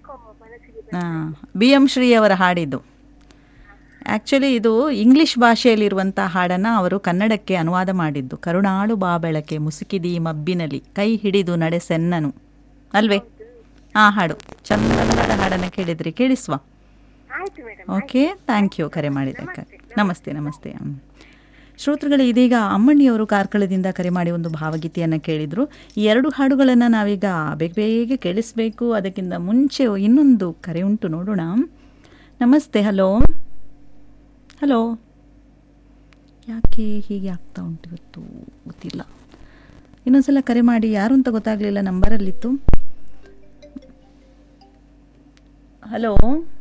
ಯಾಕೋ ಮನಸ್ಸಿಗೆ ಹಾಂ ಬಿ ಎಂ ಶ್ರೀ ಅವರ ಹಾಡಿದ್ದು ಆ್ಯಕ್ಚುಲಿ ಇದು ಇಂಗ್ಲಿಷ್ ಭಾಷೆಯಲ್ಲಿರುವಂಥ ಹಾಡನ್ನು ಅವರು ಕನ್ನಡಕ್ಕೆ ಅನುವಾದ ಮಾಡಿದ್ದು ಕರುಣಾಳು ಬಾ ಬೆಳಕೆ ಮುಸುಕಿದಿ ಮಬ್ಬಿನಲ್ಲಿ ಕೈ ಹಿಡಿದು ನಡೆಸೆನ್ನನು ಅಲ್ವೇ ಆ ಹಾಡು ಚಂದದ ಹಾಡನ್ನು ಕೇಳಿದ್ರಿ ಕೇಳಿಸುವ ಆಯ್ತು ಮೇಡಮ್ ಓಕೆ ಥ್ಯಾಂಕ್ ಯು ಕರೆ ಮಾಡಿದ್ದಕ್ಕೆ ನಮಸ್ತೆ ನಮಸ್ತೆ ಹ್ಮ್. ಶ್ರೋತೃಗಳು ಇದೀಗ ಅಮ್ಮಣ್ಣಿಯವರು ಕಾರ್ಕಳದಿಂದ ಕರೆ ಮಾಡಿ ಒಂದು ಭಾವಗೀತೆಯನ್ನು ಕೇಳಿದರು ಈ ಎರಡು ಹಾಡುಗಳನ್ನು ನಾವೀಗ ಬೇಗ ಬೇಗ ಕೇಳಿಸ್ಬೇಕು ಅದಕ್ಕಿಂತ ಮುಂಚೆ ಇನ್ನೊಂದು ಕರೆ ಉಂಟು ನೋಡೋಣ ನಮಸ್ತೆ ಹಲೋ ಹಲೋ ಯಾಕೆ ಹೀಗೆ ಆಗ್ತಾ ಉಂಟು ಇವತ್ತು ಗೊತ್ತಿಲ್ಲ ಇನ್ನೊಂದ್ಸಲ ಕರೆ ಮಾಡಿ ಯಾರು ಅಂತ ಗೊತ್ತಾಗಲಿಲ್ಲ ನಂಬರಲ್ಲಿತ್ತು ಹಲೋ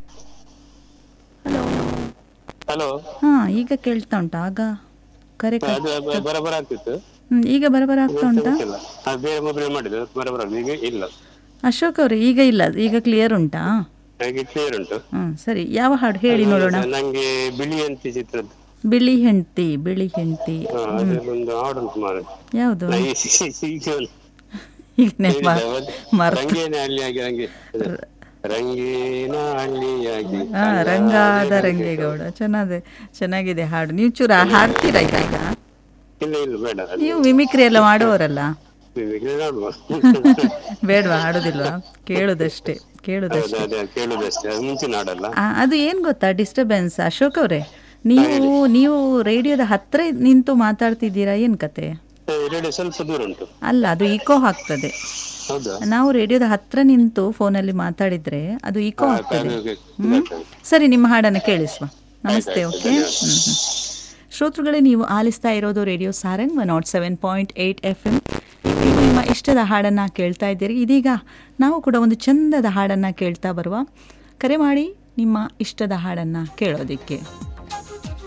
ಹಲೋ ಹಲೋ ಹಾಂ ಈಗ ಕೇಳ್ತಾ ಉಂಟಾ ಆಗ ಕರೆ ಕ- ಅದು ಬ- ಬರಬರ ಆಗ್ತಿತ್ತು ಹ್ಮ್, ಈಗ ಬರಬರ ಆಗ್ತಾ ಉಂಟಾ ಇಲ್ಲ ಅದು ಬೇರೆ ಮೊಬೈಲ್ ಮಾಡಿದ್ದು ಬರಬರ ಆಗ್ತದೆ. ಈಗ ಇಲ್ಲ ಅಶೋಕ್ ಅವರು ಈಗ ಇಲ್ಲ ಈಗ ಕ್ಲಿಯರ್ ಉಂಟಾ ಹಾಗೆ ಕ್ಲಿಯರ್ ಉಂಟು ಹ್ಮ್ ಸರಿ ಯಾವ ಹಾಡು ಹೇಳಿ ನೋಡೋಣ ನಂಗೆ ಬಿಳಿ ಅಂತಿ ಚಿತ್ರದ್ದು ಬಿಳಿ ಹೆಂಡ್ತಿ ಬಿಳಿ ಹೆಂಡ್ತಿ ಹಾ, ಅದ್ರಲ್ಲೊಂದು ಹಾಡು ಉಂಟು ಮಾರೆ ಯಾವುದು ನಾ ಈ- ಈ- ಈಗ ಒಂದು ಈಗ ನೆಪ ಮರ್ತ ರಂಗೇನ ಹಳ್ಳಿಯಾಗಿ ರಂಗೆ ರಂಗೇನ ಹಳ್ಳಿಯಾಗಿ ಹಾ ರಂಗಾದ ರಂಗೇಗೌಡ ಚೆನ್ನಾಗಿದೆ ಚೆನ್ನಾಗಿದೆ ಹಾಡು ನೀವು ಚೂರ ಹಾಡ್ತೀರಾ ಈಗ ಈಗ ಇಲ್ಲ ಇಲ್ಲ ಬೇಡ ಅದು ನೀವು ಮಿಮಿಕ್ರಿ ಎಲ್ಲ ಮಾಡುವವರಲ್ಲ ವಿಗ್ರಹ ನೋಡುವ ಬೇಡವಾ ಹಾಡೋದಿಲ್ವಾ ಕೇಳೋದಷ್ಟೇ ಕೇಳೋದಷ್ಟೇ ಹೌದು, ಅದೇ ಕೇಳುದಷ್ಟೇ ಅದು ಮುಂಚಿನ ಹಾಡಲ್ಲ ಆ, ಅದು ಏನು ಗೊತ್ತಾ ಡಿಸ್ಟರ್ಬೆನ್ಸ್ ಅಶೋಕ್ ಅವರೇ ನೀವು ನೀವು ರೇಡಿಯೋದ ಹತ್ರ ನಿಂತು ಮಾತಾಡ್ತಿದ್ದೀರಾ ಏನು ಕತೆ ರೇಡಿಯೋ ಸ್ವಲ್ಪ ದೂರ ಉಂಟು ಅಲ್ಲ ಅದು ಈಕೋ ಆಗ್ತದೆ ಹೌದಾ ನಾವು ರೇಡಿಯೋದ ಹತ್ರ ನಿಂತು ಫೋನಲ್ಲಿ ಮಾತಾಡಿದ್ರೆ ಅದು ಈಕೋ ಆಗ್ತದೆ ಹ್ಮ್? ಸರಿ ನಿಮ್ಮ ಹಾಡನ್ನು ಕೇಳಿಸುವ ನಮಸ್ತೆ ಓಕೆ ಹ್ಮ್ ಹ್ಮ್. ಶ್ರೋತೃಗಳೇ ನೀವು ಆಲಿಸ್ತಾ ಇರೋದು radio Sarang one naught seven point eight F M ನೀವು ನಿಮ್ಮ ಇಷ್ಟದ ಹಾಡನ್ನು ಕೇಳ್ತಾ ಇದ್ದೀರಿ ಇದೀಗ ನಾವು ಕೂಡ ಒಂದು ಚಂದದ ಹಾಡನ್ನು ಕೇಳ್ತಾ ಬರುವ ಕರೆ ಮಾಡಿ ನಿಮ್ಮ ಇಷ್ಟದ ಹಾಡನ್ನು ಕೇಳೋದಕ್ಕೆ